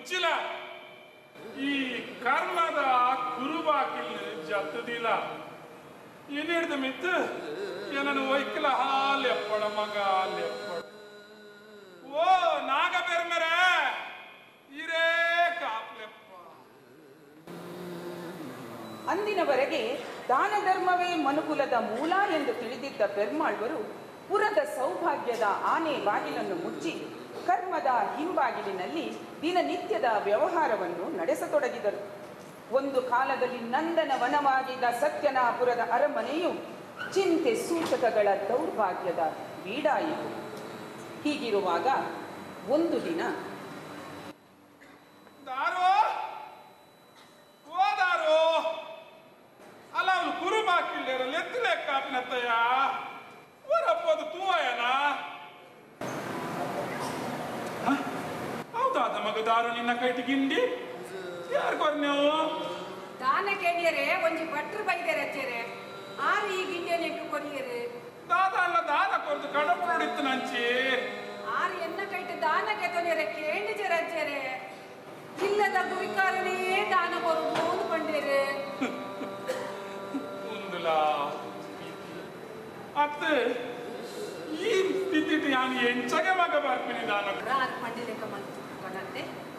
ಮುಚ್ಚಿಲ ಈ ಕರ್ಮದ ಕುರುಬಾಕಿಲ್ ಜತ್ತದಿಲ್ಲ ಏನಿಡ್ದ ಮಿತ್ತು ಏನನ್ನು ಒಯ್ಕಲ ಹಾಲೆಪ್ಪಡ ಮಗ ಹಾಲೆಪ್ಪಡ ಓ ನಾಗ ಬೆರ್ಮೆರೆ ಇರೇ ಕಾಪ್ಲೆಪ್ಪ ಅಂದಿನವರೆಗೆ ದಾನ ಧರ್ಮವೇ ಮನುಕುಲದ ಮೂಲ ಎಂದು ತಿಳಿದಿದ್ದ ಪೆರ್ಮಾಳ್ವರು ಪುರದ ಸೌಭಾಗ್ಯದ ಆನೆ ಬಾಗಿಲನ್ನು ಮುಚ್ಚಿ ಕರ್ಮದ ಹಿಂಬಾಗಿಲಿನಲ್ಲಿ ದಿನನಿತ್ಯದ ವ್ಯವಹಾರವನ್ನು ನಡೆಸತೊಡಗಿದರು ಒಂದು ಕಾಲದಲ್ಲಿ ನಂದನ ವನವಾಗಿದ್ದ ಸತ್ಯನಾಪುರದ ಅರಮನೆಯು ಚಿಂತೆ ಸೂಚಕಗಳ ದೌರ್ಭಾಗ್ಯದ ಬೀಡಾಯಿತು ಹೀಗಿರುವಾಗ ಒಂದು ದಿನ ದಾರೋ ಓ ದಾರೋ ಅಲ್ಲ ಅವನು ಕುರುಬಾಕಿಲ್ಲೇರ ಲೆತ್ತಲೆ ಕಾಪಿನತ್ತಯ್ಯ ಓರಪ್ಪದು ತೂವಯನ ಹೌದಾದ ಮಗ ದಾರು ನಿನ್ನ ಕೈಟಿ ಗಿಂಡಿ ಯಾರು ಕೊರ್ ನೀವು ದಾನ ಕೇಳಿಯರೆ ಒಂಜಿ ಭಟ್ರು ಬೈದರೆ ಅಚ್ಚೇರೆ ಆರು ಈ ಗಿಂಡೆ ನೆಟ್ಟು ಕೊಡಿಯರೆ ದಾದ ಅಲ್ಲ ದಾದ ಕೊರ್ದು ಕಡಪು ನೋಡಿತ್ತು ನಂಚಿ ಆರು ಎನ್ನ ಕೈಟ್ ದಾನ ಕೆತ್ತೊಲಿಯರೆ ಕೇಂಡಿ ಜರಜ್ಜರೆ ಇಲ್ಲದ ಗುರಿಕಾರನೇ ದಾನ ಕೊರುದು ಅಂದ್ಕೊಂಡೇರೆ ಉಂದುಲ ಅತ್ತ ಈ ಸ್ಥಿತಿ ಯಾನು ಎಂಚಗೆ ಮಗ ಬರ್ತೀನಿ ನಾನು ರಾತ್ ಮಂಡಿ ಲೆಕ್ಕ ಮಂತು ಕಣಂತೆ